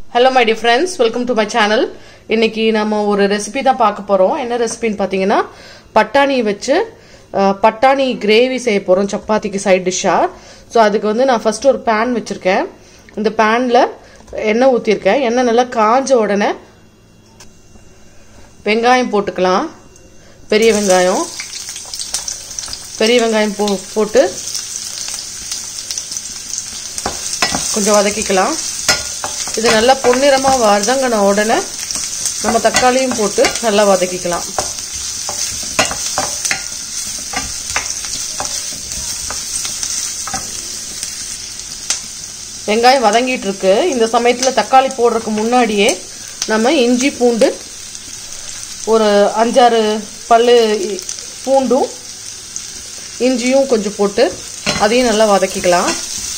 hello my dear friends welcome to my channel இன்னைக்கு நம்ம ஒரு ரெசிபி தான் பார்க்க போகிறோம் என்ன ரெசிபின்னு பார்த்தீங்கன்னா பட்டாணி வச்சு அஹ், பட்டாணி கிரேவி செய்ய போகிறோம் சப்பாத்திக்கு சைட் டிஷ்ஷாக ஸோ அதுக்கு வந்து நான் ஃபர்ஸ்ட் ஒரு பேன் வச்சுருக்கேன் இந்த பேனில் எண்ணெய் ஊற்றிருக்கேன் எண்ணெய் நல்லா காஞ்ச உடனே வெங்காயம் போட்டுக்கலாம் பெரிய வெங்காயம் பெரிய வெங்காயம் போ போட்டு கொஞ்சம் வதக்கிக்கலாம் இது நல்லா பொன்னிறமாக வதங்கின உடனே நம்ம தக்காளியும் போட்டு நல்லா வதக்கிக்கலாம் வெங்காயம் வதங்கிட்டு இருக்கு இந்த சமயத்தில் தக்காளி போடுறதுக்கு முன்னாடியே நம்ம இஞ்சி பூண்டு ஒரு அஞ்சாறு பல்லு இ- பூண்டும் இஞ்சியும் கொஞ்சம் போட்டு அதையும் நல்லா வதக்கிக்கலாம்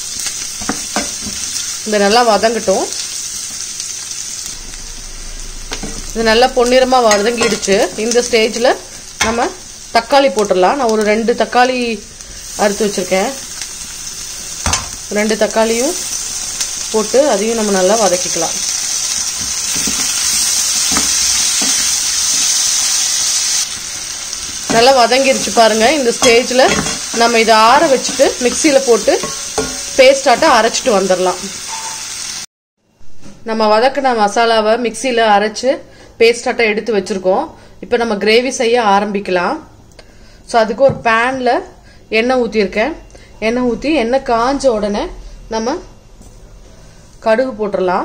இந்த நல்லா வதங்கட்டும் இது நல்லா பொன்னிறமாக வதங்கிடுச்சு இந்த ஸ்டேஜில் நம்ம தக்காளி போட்டுடலாம் நான் ஒரு ரெண்டு தக்காளி அறுத்து வச்சுருக்கேன் ரெண்டு தக்காளியும் போட்டு அதையும் நம்ம நல்லா வதக்கிக்கலாம் நல்லா வதங்கிருச்சு பாருங்க இந்த ஸ்டேஜில் நம்ம இதை ஆற வச்சுட்டு மிக்சியில் போட்டு பேஸ்டாட்ட அரைச்சிட்டு வந்துடலாம் நம்ம வதக்கின மசாலாவை மிக்சியில் அரைச்சு பேஸ்டாட்டம் எடுத்து வச்சுருக்கோம் இப்போ நம்ம கிரேவி செய்ய ஆரம்பிக்கலாம் ஸோ அதுக்கு ஒரு பேனில் எண்ணெய் ஊற்றிருக்கேன் எண்ணெய் ஊற்றி எண்ணெய் காஞ்ச உடனே நம்ம கடுகு போட்டுடலாம்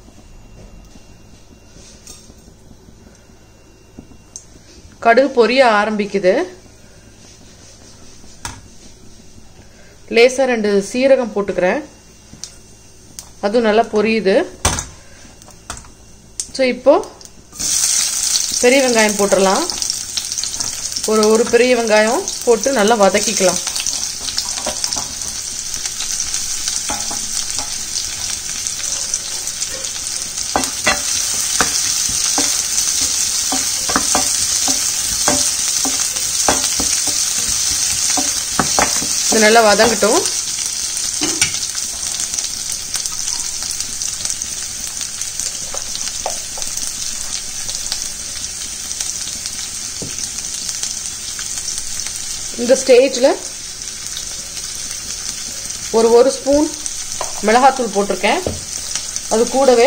கடுகு பொரிய ஆரம்பிக்குது லேசாக ரெண்டு சீரகம் போட்டுக்கிறேன் அதுவும் நல்லா பொரியுது ஸோ இப்போ பெரிய வெங்காயம் போட்டுடலாம் ஒரு ஒரு பெரிய வெங்காயம் போட்டு நல்லா வதக்கிக்கலாம் இது நல்லா வதங்கட்டும் இந்த ஸ்டேஜில் ஒரு ஒரு ஸ்பூன் மிளகாத்தூள் போட்டிருக்கேன் அது கூடவே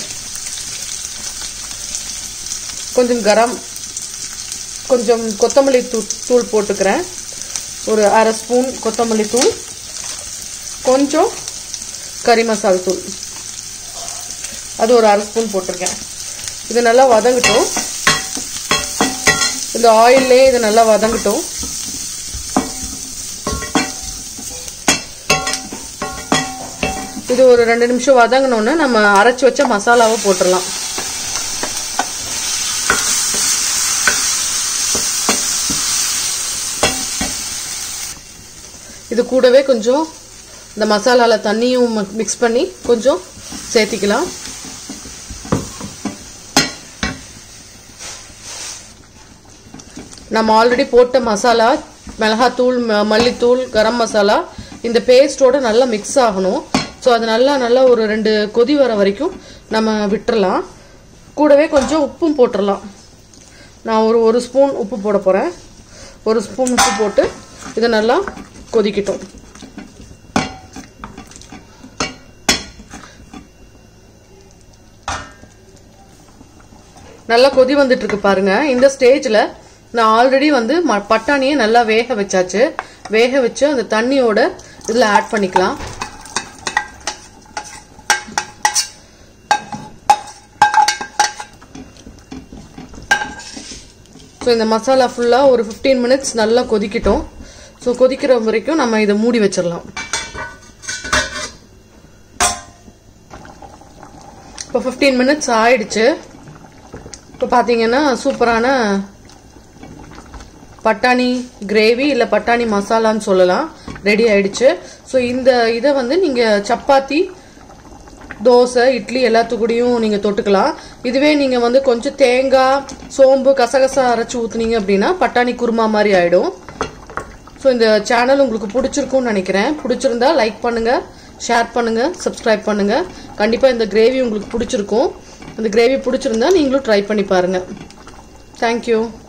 கொஞ்சம் கரம் கொஞ்சம் கொத்தமல்லி தூள் தூள் போட்டுக்கிறேன் ஒரு அரை ஸ்பூன் கொத்தமல்லி தூள் கொஞ்சம் கறி மசால் தூள் அது ஒரு அரை ஸ்பூன் போட்டிருக்கேன் இது நல்லா வதங்கட்டும் இந்த ஆயிலே இது நல்லா வதங்கட்டும் இது ஒரு ரெண்டு நிமிஷம் வதங்கினோன்னு நம்ம அரைச்சி வச்ச மசாலாவை போட்டுடலாம் இது கூடவே கொஞ்சம் இந்த மசாலாவில் தண்ணியும் மிக்ஸ் பண்ணி கொஞ்சம் சேர்த்திக்கலாம் நம்ம ஆல்ரெடி போட்ட மசாலா மிளகாத்தூள் ம- மல்லித்தூள் கரம் மசாலா இந்த பேஸ்டோட நல்லா மிக்ஸ் ஆகணும் ஸோ அது நல்லா நல்லா ஒரு ரெண்டு கொதி வர வரைக்கும் நம்ம விட்டுறலாம் கூடவே கொஞ்சம் உப்பும் போட்டுடலாம் நான் ஒரு ஒரு ஸ்பூன் உப்பு போட போகிறேன் ஒரு ஸ்பூன் உப்பு போட்டு இதை நல்லா கொதிக்கட்டும் நல்லா கொதி வந்துட்டு இருக்கு பாருங்க இந்த ஸ்டேஜ்ல நான் ஆல்ரெடி வந்து ம- பட்டாணியை நல்லா வேக வச்சாச்சு வேக வச்சு அந்த தண்ணியோட இதுல ஆட் பண்ணிக்கலாம் ஸோ இந்த மசாலா ஃபுல்லாக ஒரு ஃபிஃப்டீன் மினிட்ஸ் நல்லா கொதிக்கட்டும் ஸோ கொதிக்கிற வரைக்கும் நம்ம இதை மூடி வச்சிடலாம் இப்போ ஃபிஃப்டீன் மினிட்ஸ் ஆயிடுச்சு இப்போ பார்த்தீங்கன்னா சூப்பரான பட்டாணி கிரேவி இல்லை பட்டாணி மசாலான்னு சொல்லலாம் ரெடி ஆயிடுச்சு ஸோ இந்த இதை வந்து நீங்கள் சப்பாத்தி தோசை இட்லி எல்லாத்துக்கூடயும் நீங்கள் தொட்டுக்கலாம் இதுவே நீங்கள் வந்து கொஞ்சம் தேங்காய் சோம்பு கசகசா அரைச்சி ஊற்றுனீங்க அப்படின்னா பட்டாணி குருமா மாதிரி ஆயிடும் ஸோ இந்த சேனல் உங்களுக்கு பிடிச்சிருக்கும்னு நினைக்கிறேன் பிடிச்சிருந்தா லைக் பண்ணுங்க ஷேர் பண்ணுங்கள் சப்ஸ்கிரைப் பண்ணுங்கள் கண்டிப்பாக இந்த கிரேவி உங்களுக்கு பிடிச்சிருக்கும் இந்த கிரேவி பிடிச்சிருந்தா நீங்களும் ட்ரை பண்ணி பாருங்கள் தேங்க்யூ